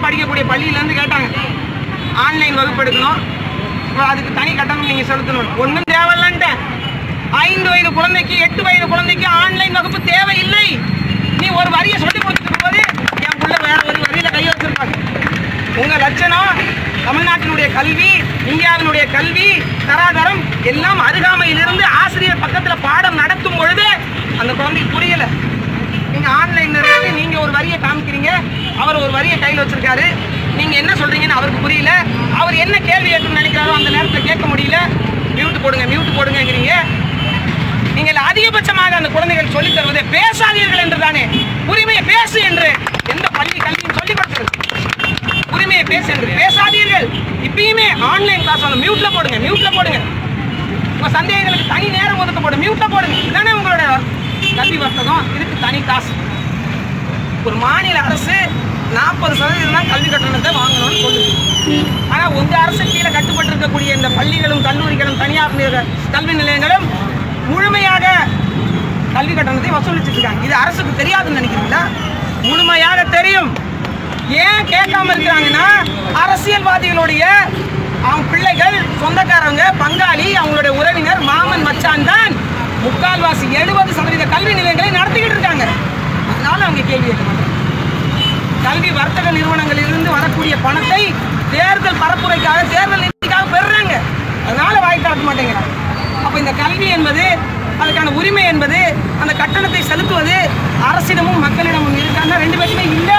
படிக்கக்கூடிய பள்ளியிலேருந்து கேட்டாங்க ஆன்லைன் வகுப்பு எடுக்கணும் இப்போ அதுக்கு தனி கட்டணம் நீங்கள் செலுத்தணும் ஒன்றும் தேவையில்லைன்ட்டேன் ஐந்து வயது குழந்தைக்கு எட்டு வயது குழந்தைக்கு ஆன்லைன் வகுப்பு தேவையில்லை நீ ஒரு வரியை சொல்லி கொடுத்துட்டு போது என் புள்ள வேற ஒரு வரியில கை வச்சிருப்பாங்க உங்க லட்சணம் தமிழ்நாட்டினுடைய கல்வி இந்தியாவினுடைய கல்வி தராதரம் எல்லாம் அருகாமையிலிருந்து ஆசிரியர் பக்கத்துல பாடம் நடத்தும் பொழுது அந்த குழந்தைக்கு புரியல நீங்க ஆன்லைன்ல இருந்து நீங்க ஒரு வரியை காமிக்கிறீங்க அவர் ஒரு வரியை கையில் வச்சிருக்காரு நீங்க என்ன சொல்றீங்கன்னு அவருக்கு புரியல அவர் என்ன கேள்வி கேட்கணும்னு நினைக்கிறாரோ அந்த நேரத்தில் கேட்க முடியல மியூட் போடுங்க மியூட் போடுங்கிறீங்க நீங்கள் அதிகபட்சமாக அந்த குழந்தைகள் சொல்லித் தருவதை பேசாதீர்கள் என்று தானே உரிமையை பேசு என்று எந்த பள்ளி கல்வியும் சொல்லிக் கொடுக்கிறது உரிமையை பேசு என்று பேசாதீர்கள் இப்பயுமே ஆன்லைன் கிளாஸ் வந்து மியூட்ல போடுங்க மியூட்ல போடுங்க உங்க சந்தேகங்களுக்கு தனி நேரம் ஒதுக்கப்படும் மியூட்ல போடுங்க இதானே உங்களோட கல்வி வர்த்தகம் இதுக்கு தனி காசு ஒரு மாநில அரசு நாற்பது சதவீதம் தான் கல்வி கட்டணத்தை வாங்கணும்னு சொல்லுது ஆனா உங்க அரசு கீழே கட்டுப்பட்டிருக்கக்கூடிய இந்த பள்ளிகளும் கல்லூரிகளும் தனியார் நிற- கல்வி நிலையங்களும் முழுமையாக கல்வி கட்டணத்தை வசூலிச்சுட்டு இருக்காங்க இது அரசுக்கு தெரியாதுன்னு நினைக்கிறீங்களா முழுமையாக தெரியும் ஏன் கேட்காம இருக்கிறாங்கன்னா அரசியல்வாதிகளுடைய அவங்க பிள்ளைகள் சொந்தக்காரங்க பங்காளி அவங்களுடைய உறவினர் மாமன் மச்சான் தான் முக்கால்வாசி எழுபது சதவீத கல்வி நிலையங்களை நடத்திக்கிட்டு இருக்காங்க அதனால அவங்க கேள்வி கேட்க மாட்டாங்க கல்வி வர்த்தக நிறுவனங்களிலிருந்து வரக்கூடிய பணத்தை தேர்தல் பரப்புரைக்காக தேர்தல் நிதிக்காக பெறுறாங்க அதனால வாய் காட்ட மாட்டேங்கிறாங்க அப்ப இந்த கல்வி என்பது அதுக்கான உரிமை என்பது அந்த கட்டணத்தை செலுத்துவது அரசிடமும் மக்களிடமும் இருக்காங்க ரெண்டு பேருமே இல்லை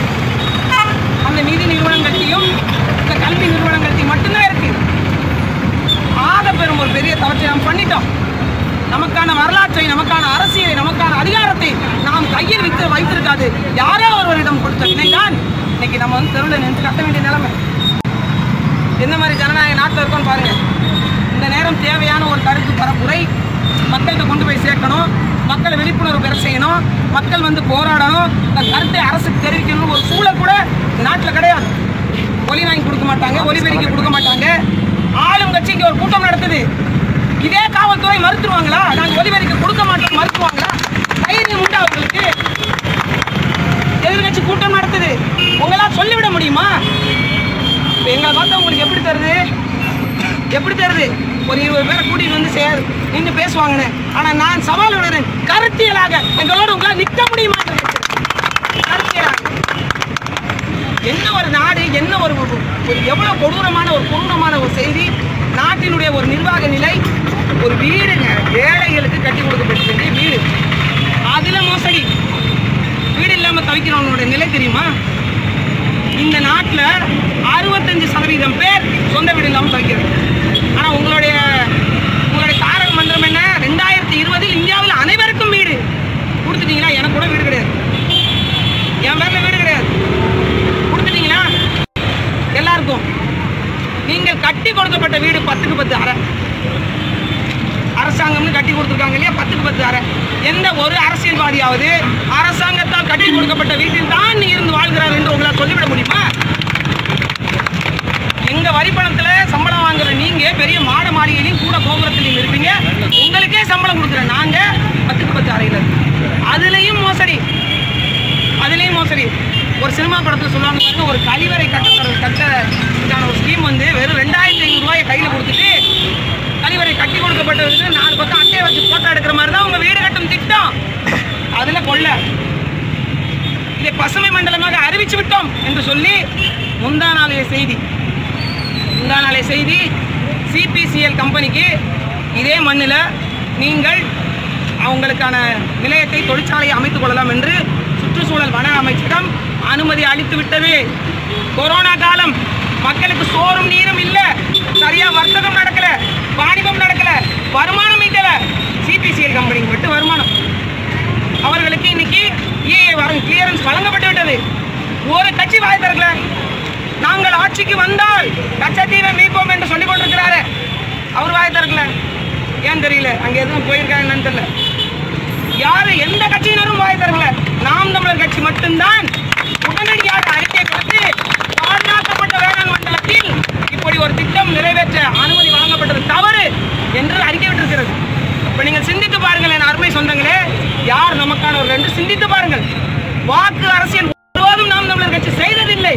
அந்த நிதி நிறுவனங்கள்டையும் இந்த கல்வி நிறுவனங்கள்டையும் மட்டும்தான் இருக்கு ஆக பெரும் ஒரு பெரிய தவற்றை நாம் பண்ணிட்டோம் நமக்கான வரலாற்றை நமக்கான அரசியலை நமக்கான அதிகாரத்தை நாம் கையில் வைத்து வைத்திருக்காது யாரோ ஒருவரிடம் கொடுத்த வினைதான் இன்னைக்கு நம்ம வந்து தெருவில் நின்று கட்ட வேண்டிய நிலைமை எந்த மாதிரி ஜனநாயக நாட்டில் இருக்கோம்னு பாருங்க இந்த நேரம் தேவையான ஒரு கருத்து பரப்புரை மக்கள்கிட்ட கொண்டு போய் சேர்க்கணும் மக்களை விழிப்புணர்வு பெற செய்யணும் மக்கள் வந்து போராடணும் இந்த கருத்தை அரசுக்கு தெரிவிக்கணும் ஒரு சூழல் கூட நாட்டில் கிடையாது ஒலி வாங்கி கொடுக்க மாட்டாங்க ஒலிபெருக்கி கொடுக்க மாட்டாங்க ஆளும் கட்சிக்கு ஒரு கூட்டம் நடத்துது இதே காவல்துறை மறுத்துருவாங்களா நாங்கள் ஒலிபெருக்கி கொடுக்க மாட்டோம் மறுத்துருவாங்களா தைரியம் உண்டா அவங்களுக்கு எதிர்கட்சி கூட்டம் நடத்துது உங்களால் சொல்லிவிட முடியுமா இப்போ எங்களை பார்த்தா உங்களுக்கு எப்படி தருது எப்படி தருது ஒரு இருபது பேரை கூட்டிட்டு வந்து சேர் நின்று பேசுவாங்கன்னு ஆனா நான் சவால் விடுறேன் கருத்தியலாக எங்களோட உங்களால் நிற்க முடியுமா என்று கேட்கிறேன். கருத்தியலாக என்ன ஒரு நாடு என்ன ஒரு ஒரு எவ்வளவு கொடூரமான ஒரு கொடூரமான ஒரு செய்தி நாட்டினுடைய ஒரு நிர்வாக நிலை ஒரு வீடுங்க ஏழைகளுக்கு கட்டி கொடுக்கப்பட்ட வேண்டிய வீடு அதுல மோசடி வீடு இல்லாம தவிக்கிறவங்களோட நிலை தெரியுமா இந்த நாட்டில் அறுபத்தஞ்சு சதவீதம் பேர் சொந்த வீடு இல்லாமல் தவிக்கிறாங்க ஆனால் உங்களுடைய உங்களுடைய தாரக மந்திரம் என்ன ரெண்டாயிரத்தி இருபதில் இந்தியாவில் அனைவருக்கும் வீடு கொடுத்துட்டீங்களா எனக்கு கூட வீடு கிடையாது என் பேரில் வீடு கிடையாது கொடுத்துட்டீங்களா எல்லாருக்கும் நீங்கள் கட்டி கொடுக்கப்பட்ட வீடு பத்துக்கு பத்து அறை அரசாங்கம்னு கட்டி கொடுத்துருக்காங்க இல்லையா பத்துக்கு பத்து அறை எந்த ஒரு அரசியல்வாதியாவது அரசாங்கத்தால் கட்டி கொடுக்கப்பட்ட வீட்டில் தான் இருந்து வாழ்கிறார் என்று உங்களால் சொல்லிவிட முடியுமா எங்க வரி பணத்துல சம்பளம் வாங்குற நீங்க பெரிய மாட மாளிகையிலையும் கூட கோபுரத்திலையும் இருப்பீங்க உங்களுக்கே சம்பளம் கொடுக்குற நாங்க பத்துக்கு பத்து அறையில் இருக்கோம். அதுலயும் மோசடி அதுலயும் மோசடி ஒரு சினிமா படத்துல சொல்லுவாங்க பாருங்க ஒரு கழிவறை கட்ட கட்டதுக்கான ஒரு ஸ்கீம் வந்து வெறும் ரெண்டாயிரத்தி ஐநூறு ரூபாயை கையில கொடுத்துட்டு கழிவறை கட்டி கொடுக்கப்பட்டதுக்கு நாலு பக்கம் அட்டையை வச்சு போட்டோ எடுக்கிற மாதிரி தான் உங்க வீடு கட்டும் திட்டம் அதுல கொள்ள இதை பசுமை மண்டலமாக அறிவிச்சு விட்டோம் என்று சொல்லி முந்தா நாளைய செய்தி முந்தா நாளைய செய்தி சிபிசிஎல் கம்பெனிக்கு இதே மண்ணில் நீங்கள் அவங்களுக்கான நிலையத்தை தொழிற்சாலையை அமைத்துக் கொள்ளலாம் என்று சுற்றுச்சூழல் வன அமைச்சகம் அனுமதி அளித்து விட்டது கொரோனா காலம் மக்களுக்கு சோறும் நீரும் இல்ல சரியா வர்த்தகம் நடக்கல வாணிபம் நடக்கல வருமானம் ஈட்டல சிபிசிஎல் கம்பெனிக்கு மட்டும் வருமானம் அவர்களுக்கு இன்னைக்கு இஏ வரும் கிளியரன்ஸ் வழங்கப்பட்டு விட்டது ஒரு கட்சி வாய் திறக்கல நாங்கள் ஆட்சிக்கு வந்தால் கச்சத்தீவை மீட்போம் என்று சொல்லிக் கொண்டிருக்கிறாரு அவர் வாய் திறக்கல ஏன் தெரியல அங்க எதுவும் போயிருக்காங்க என்னன்னு தெரியல யாரு எந்த கட்சியினரும் வாய் திறக்கல நாம் தமிழர் கட்சி மட்டும்தான் உடனடியாக அறிக்கை கொடுத்து பாதுகாக்கப்பட்ட வேளாண் மண்டலத்தில் இப்படி ஒரு திட்டம் நிறைவேற்ற அனுமதி வழங்கப்பட்டது தவறு என்று அறிக்கை விட்டிருக்கிறது இப்ப நீங்கள் சிந்தித்து பாருங்கள் என் அருமை சொந்தங்களே யார் நமக்கான ஒரு ரெண்டு சிந்தித்து பாருங்கள் வாக்கு அரசியல் ஒருபோதும் நாம் தமிழர் கட்சி செய்ததில்லை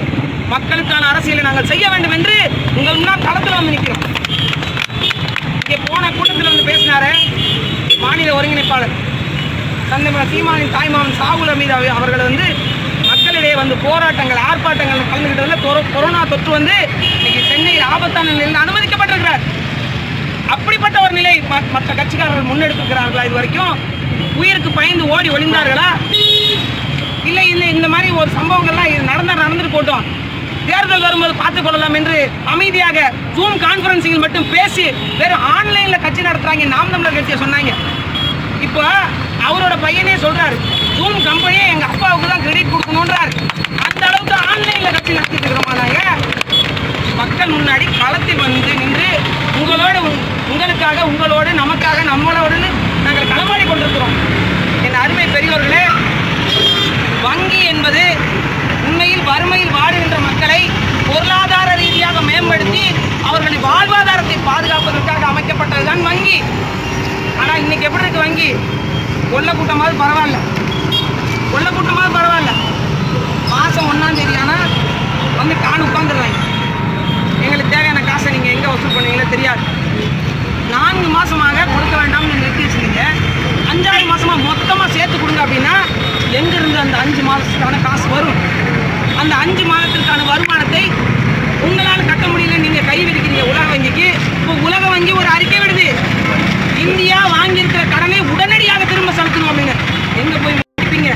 மக்களுக்கான அரசியலை நாங்கள் செய்ய வேண்டும் என்று உங்கள் முன்னால் களத்தில் வந்து நிற்கிறோம் இங்கே போன கூட்டத்தில் வந்து பேசினாரு மாநில ஒருங்கிணைப்பாளர் தந்தை சீமானின் தாய்மாமன் சாகுல மீது அவ- அவர்கள் வந்து மக்களிடையே வந்து போராட்டங்கள் ஆர்ப்பாட்டங்கள் கலந்துக்கிட்டதுல கொரோ- கொரோனா தொற்று வந்து இன்னைக்கு சென்னையில் ஆபத்தான நிலையில் அனுமதிக்கப்பட்டிருக்கிறார் அப்படிப்பட்ட ஒரு நிலை ம- மற்ற கட்சிக்காரர்கள் முன்னெடுத்திருக்கிறார்களா இது வரைக்கும் உயிருக்கு பயந்து ஓடி ஒளிந்தார்களா இல்லை இல்லை இந்த மாதிரி ஒரு சம்பவங்கள்லாம் இது நடந்தா நடந்துட்டு போட்டோம் தேர்தல் வரும்போது பார்த்துக் கொள்ளலாம் என்று அமைதியாக ஜூம் கான்ஃபரன்சிங்கில் மட்டும் பேசி வெறும் ஆன்லைன்ல கட்சி நடத்துறாங்க நாம் தமிழர் கட்சியை சொன்னாங்க இப்போ அவரோட பையனே சொல்றாரு ஜூம் கம்பெனியே எங்க அப்பாவுக்கு தான் கிரெடிட் கொடுக்கணுன்றாரு அந்த அளவுக்கு ஆன்லைன்ல கட்சி நடத்திட்டு இருக்கிறோமா நாங்க மக்கள் முன்னாடி களத்தில் வந்து நின்று உங்களோடு உங்- உங்களுக்காக உங்களோடு நமக்காக நம்மளோடுன்னு நாங்கள் களமாடி கொண்டிருக்கிறோம் என் அருமை பெரியோர்களே வங்கி என்பது உண்மையில் வறுமையில் வாடுகின்ற மக்களை பொருளாதார ரீதியாக மேம்படுத்தி அவர்களின் வாழ்வாதாரத்தை பாதுகாப்பதற்காக அமைக்கப்பட்டதுதான் வங்கி ஆனா இன்னைக்கு எப்படி இருக்கு வங்கி கொள்ள கூட்டமாவது பரவாயில்ல கொள்ள கூட்டமாவது பரவாயில்ல மாசம் ஒன்னாம் தேதி ஆனா வந்து காணு உட்காந்துடுறாங்க எங்களுக்கு தேவையான காசை நீங்க எங்க வசூல் பண்ணுவீங்களோ தெரியாது நான்கு மாசமாக கொடுக்க வேண்டாம்னு நிறுத்தி வச்சிருந்தீங்க அஞ்சாறு மாசமா மொத்தமா சேர்த்து கொடுங்க அப்படின்னா எங்க இருந்து அந்த அஞ்சு மாதத்துக்கான காசு வரும் அந்த அஞ்சு மாதத்திற்கான வருமானத்தை உங்களால் கட்ட முடியல நீங்க கை விதிக்கிறீங்க உலக வங்கிக்கு இப்போ உலக வங்கி ஒரு அறிக்கை விடுது இந்தியா வாங்கியிருக்கிற கடனை உடனடியாக திரும்ப செலுத்தணும் அப்படின்னு எங்க போய் முடிப்பீங்க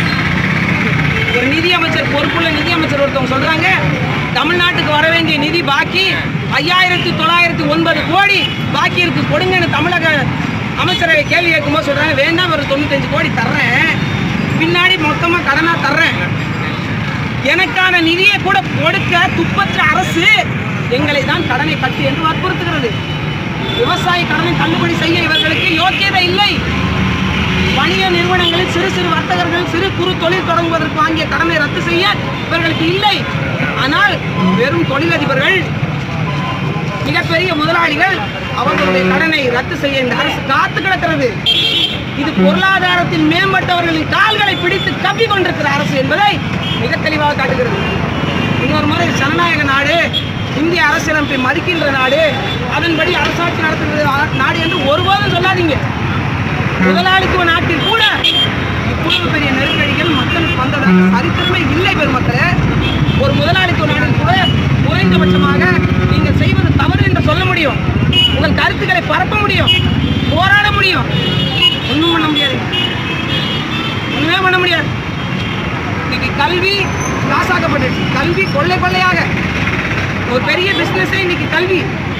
ஒரு நிதி அமைச்சர் பொறுப்புள்ள நிதி அமைச்சர் ஒருத்தவங்க சொல்றாங்க தமிழ்நாட்டுக்கு வர வேண்டிய நிதி பாக்கி ஐயாயிரத்தி தொள்ளாயிரத்தி ஒன்பது கோடி பாக்கி இருக்கு கொடுங்கன்னு தமிழக அமைச்சரவை கேள்வி கேட்கும்போது சொல்றாங்க வேண்டாம் ஒரு தொண்ணூத்தஞ்சு கோடி தர்றேன் பின்னாடி மொத்தமா கடனா தர்றேன் எனக்கான நிதியை கூட கொடுக்க துப்பற்ற அரசு எங்களை தான் கடனை கட்டு என்று வற்புறுத்துகிறது விவசாய கடனை தள்ளுபடி செய்ய இவர்களுக்கு யோக்கியதை இல்லை வணிக நிறுவனங்களில் சிறு சிறு வர்த்தகர்கள் சிறு குறு தொழில் தொடங்குவதற்கு வாங்கிய கடனை ரத்து செய்ய இவர்களுக்கு இல்லை ஆனால் வெறும் தொழிலதிபர்கள் மிகப்பெரிய முதலாளிகள் அவர்களுடைய கடனை ரத்து செய்ய இந்த அரசு காத்து கிடக்கிறது இது பொருளாதாரத்தில் மேம்பட்டவர்களின் கால்களை பிடித்து கப்பி கொண்டிருக்கிற அரசு என்பதை மிக தெளிவாக காட்டுகிறது இன்னொரு முறை ஜனநாயக நாடு இந்திய அரசியலமைப்பை மதிக்கின்ற நாடு அதன்படி அரசாட்சி நடத்துகிற நாடு என்று ஒருபோதும் சொல்லாதீங்க முதலாளித்துவ நாட்டில் கூட இவ்வளவு பெரிய நெருக்கடிகள் மக்களுக்கு வந்ததாக சரித்திரமே இல்லை பெருமக்களே ஒரு முதலாளித்துவ நாட்டில் கூட குறைந்தபட்சமாக நீங்கள் செய்வது தவறு என்று சொல்ல முடியும் உங்கள் கருத்துக்களை பரப்ப முடியும் போராட முடியும் ஒன்றும் பண்ண முடியாது ஒண்ணுமே பண்ண முடியாது இன்னைக்கு கல்வி காசாக்கப்பட்டுச்சு கல்வி கொள்ளை கொள்ளையாக ஒரு பெரிய பிசினஸே இன்னைக்கு கல்வி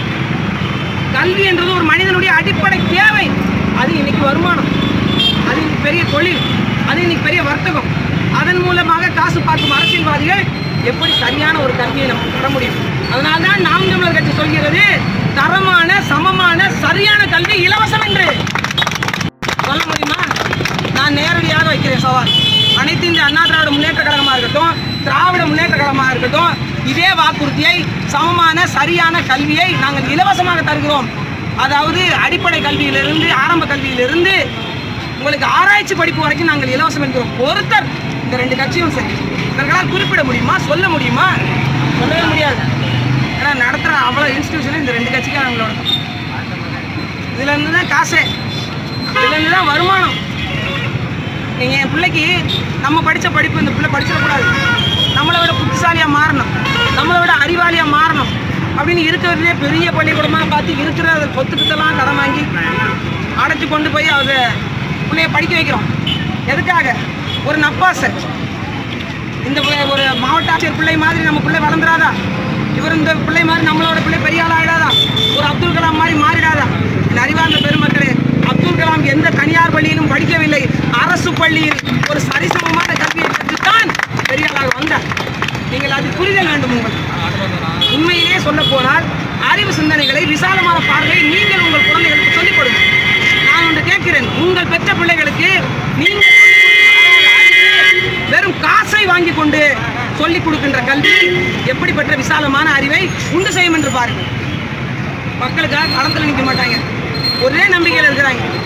கல்வி என்றது ஒரு மனிதனுடைய அடிப்படை தேவை அது இன்னைக்கு வருமானம் அது இன்னைக்கு பெரிய தொழில் அது இன்னைக்கு பெரிய வர்த்தகம் அதன் மூலமாக காசு பார்க்கும் அரசியல்வாதிகள் எப்படி சரியான ஒரு கல்வியை நமக்கு தர முடியும் அதனால தான் நாம் தமிழர் கட்சி சொல்கிறது தரமான சமமான சரியான கல்வி இலவசம் என்று சொல்ல முடியுமா நான் நேரடியாக வைக்கிறேன் சவால் அனைத்து இந்திய அண்ணா திராவிட முன்னேற்ற கழகமாக இருக்கட்டும் திராவிட முன்னேற்ற கழகமாக இருக்கட்டும் இதே வாக்குறுதியை சமமான சரியான கல்வியை நாங்கள் இலவசமாக தருகிறோம் அதாவது அடிப்படை கல்வியிலிருந்து ஆரம்ப கல்வியிலிருந்து உங்களுக்கு ஆராய்ச்சி படிப்பு வரைக்கும் நாங்கள் இலவசம் என்கிறோம் ஒருத்தர் இந்த ரெண்டு கட்சியும் சரி இவர்களால் குறிப்பிட முடியுமா சொல்ல முடியுமா சொல்லவே முடியாது ஏன்னா நடத்துகிற அவ்வளோ இன்ஸ்டியூஷனும் இந்த ரெண்டு கட்சிக்காரங்களோட தான். இதுல இருந்து தான் காசே இதுல இருந்து தான் வருமானம் நீங்கள் என் பிள்ளைக்கு நம்ம படித்த படிப்பு இந்த பிள்ளை படிச்சிடக்கூடாது நம்மளை விட புத்திசாலியாக மாறணும் நம்மளை விட அறிவாளியாக மாறணும் அப்படின்னு இருக்கிறதுலே பெரிய பள்ளிக்கூடமாக பார்த்து இருக்கிற அந்த சொத்துக்கிட்டலாம் கடன் வாங்கி அடைச்சி கொண்டு போய் அதை பிள்ளைய படிக்க வைக்கிறோம் எதுக்காக ஒரு நப்பாசை இந்த பிள்ளை- ஒரு மாவட்ட ஆட்சியர் பிள்ளை மாதிரி நம்ம பிள்ளை வளர்ந்துடாதா இவர் இந்த பிள்ளை மாதிரி நம்மளோட பிள்ளை பெரிய ஆள் ஆயிடாதா ஒரு அப்துல் கலாம் மாதிரி மாறிடாதா என் அறிவார்ந்த பெருமக்களே அப்துல் கலாம் எந்த தனியார் பள்ளியிலும் படிக்கவில்லை அரசு பள்ளியில் ஒரு சரிசமமான கல்வியை பெற்றுத்தான் பெரிய ஆளாக வந்தார் நீங்கள் அது புரிதல் வேண்டும் உங்களுக்கு உண்மையிலே சொல்ல போனால் அறிவு சிந்தனைகளை விசாலமான பார்வை நீங்கள் உங்கள் குழந்தைகளுக்கு சொல்லிக் கொடுங்க நான் ஒன்று கேட்கிறேன் உங்கள் பெற்ற பிள்ளைகளுக்கு நீங்கள் சொல்லிக் கொடுக்கிற அறிவு வெறும் காசை வாங்கி கொண்டு சொல்லிக் கொடுக்கின்ற கல்வி எப்படிப்பட்ட விசாலமான அறிவை உண்டு செய்யும் என்று பாருங்கள் மக்களுக்காக களத்தில் நிற்க மாட்டாங்க ஒரே நம்பிக்கையில் இருக்கிறாங்க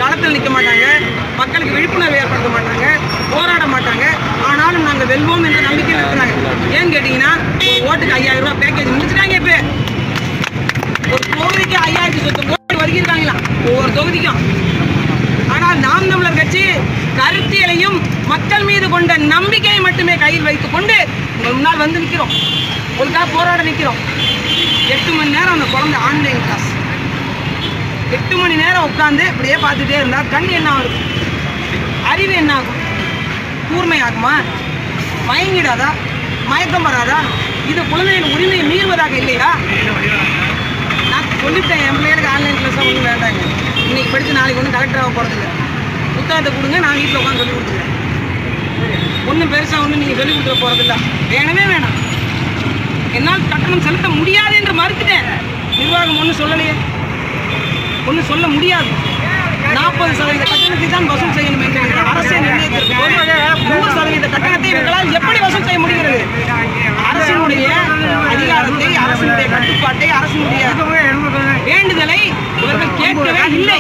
களத்தில் நிற்க மாட்டாங்க மக்களுக்கு விழிப்புணர்வு ஏற்படுத்த மாட்டாங்க போராட மாட்டாங்க ஆனாலும் நாங்கள் வெல்வோம் என்ற நம்பிக்கையில் இருக்கிறாங்க ஏன்னு கேட்டிங்கன்னா ஒரு ஓட்டுக்கு ஐயாயிரம் ரூபாய் பேக்கேஜ் முடிச்சுட்டாங்க இப்போ ஒரு தொகுதிக்கு ஐயாயிரத்தி சொத்து கோடி ஒதுக்கியிருக்காங்களாம் ஒவ்வொரு தொகுதிக்கும் ஆனால் நாம் தமிழர் கட்சி கருத்தியலையும் மக்கள் மீது கொண்ட நம்பிக்கையை மட்டுமே கையில் வைத்துக் கொண்டு உங்கள் முன்னால் வந்து நிற்கிறோம் உங்களுக்காக போராட நிற்கிறோம் எட்டு மணி நேரம் அந்த குழந்தை ஆன்லைன் கிளாஸ் எட்டு மணி நேரம் உட்காந்து இப்படியே பார்த்துட்டே இருந்தா கண் என்ன ஆகும் அறிவு என்ன ஆகும் கூர்மையாகுமா மயங்கிடாதா மயக்கம் வராதா இது குழந்தைகள் உரிமையை மீறுவதாக இல்லையா நான் சொல்லிட்டேன் என் பிள்ளைகளுக்கு ஆன்லைன் கிளாஸாக ஒன்றும் வேண்டாங்க இன்னைக்கு படித்து நாளைக்கு ஒன்றும் கலெக்டர் ஆக போகிறதில்ல புத்தகத்தை கொடுங்க நான் வீட்டில் உட்காந்து சொல்லி கொடுத்துருவேன் ஒன்றும் பெருசாக ஒன்றும் நீங்கள் சொல்லி கொடுத்துட போகிறதில்ல வேணவே வேணாம் என்னால் கட்டணம் செலுத்த முடியாது என்று மறுத்துட்டேன் நிர்வாகம் ஒன்றும் சொல்லலையே ஒன்றும் சொல்ல முடியாது நாற்பது சதவீத கட்டணத்தை தான் வசூல் செய்யணும் என்று அரசே நிர்ணயித்திருக்கும் நூறு சதவீத கட்டணத்தை இவர்களால் எப்படி வசூல் செய்ய முடிகிறது அரசினுடைய அதிகாரத்தை அரசினுடைய கட்டுப்பாட்டை அரசினுடைய வேண்டுதலை இவர்கள் கேட்கவே இல்லை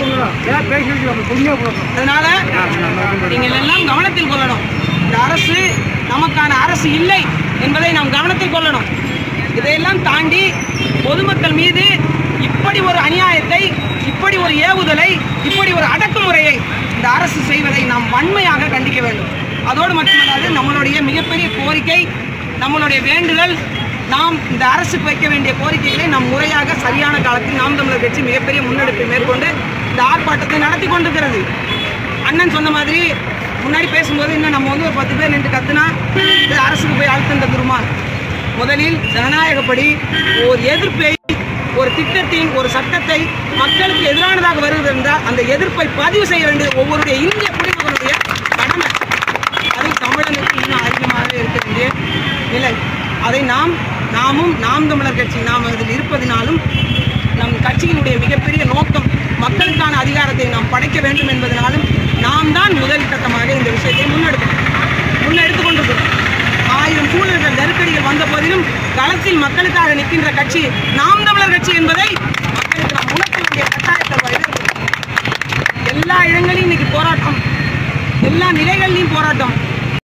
அதனால நீங்கள் எல்லாம் கவனத்தில் கொள்ளணும் இந்த அரசு நமக்கான அரசு இல்லை என்பதை நாம் கவனத்தில் கொள்ளணும் இதையெல்லாம் தாண்டி பொதுமக்கள் மீது இப்படி ஒரு அநியாயத்தை இப்படி ஒரு ஏவுதலை இப்படி ஒரு அடக்குமுறையை இந்த அரசு செய்வதை நாம் வன்மையாக கண்டிக்க வேண்டும் அதோடு மட்டுமல்லாது நம்மளுடைய மிகப்பெரிய கோரிக்கை நம்மளுடைய வேண்டுதல் நாம் இந்த அரசுக்கு வைக்க வேண்டிய கோரிக்கைகளை நாம் முறையாக சரியான காலத்தில் நாம் தமிழர் கட்சி மிகப்பெரிய முன்னெடுப்பை மேற்கொண்டு இந்த ஆர்ப்பாட்டத்தை நடத்தி கொண்டிருக்கிறது அண்ணன் சொன்ன மாதிரி முன்னாடி பேசும்போது இன்னும் நம்ம வந்து ஒரு பத்து பேர் நின்று கத்துனா இது அரசுக்கு போய் அழுத்தம் தந்துருமா முதலில் ஜனநாயகப்படி ஒரு எதிர்ப்பை ஒரு திட்டத்தின் ஒரு சட்டத்தை மக்களுக்கு எதிரானதாக வருகிறது என்றால் அந்த எதிர்ப்பை பதிவு செய்ய வேண்டியது ஒவ்வொருடைய இந்திய குடிமகனுடைய கடமை அது தமிழனுக்கு இன்னும் அதிகமாக இருக்க வேண்டிய நிலை அதை நாம் நாமும் நாம் தமிழர் கட்சி நாம் அதில் இருப்பதினாலும் நம் கட்சியினுடைய மிகப்பெரிய நோக்கம் மக்களுக்கான அதிகாரத்தை நாம் படைக்க வேண்டும் என்பதனாலும் நாம் தான் முதல் கட்டமாக இந்த விஷயத்தை முன்னெடுக்கணும் முன்னெடுத்து கொண்டிருக்கிறோம் ஆயிரம் சூழல்கள் நெருக்கடிகள் வந்த போதிலும் களத்தில் மக்களுக்காக நிற்கின்ற கட்சி நாம் தமிழர் கட்சி என்பதை மக்களுக்கு நாம் உணர்த்த வேண்டிய கட்டாயத்தை வருகிறது எல்லா இடங்களையும் இன்னைக்கு போராட்டம் எல்லா நிலைகள்லையும் போராட்டம்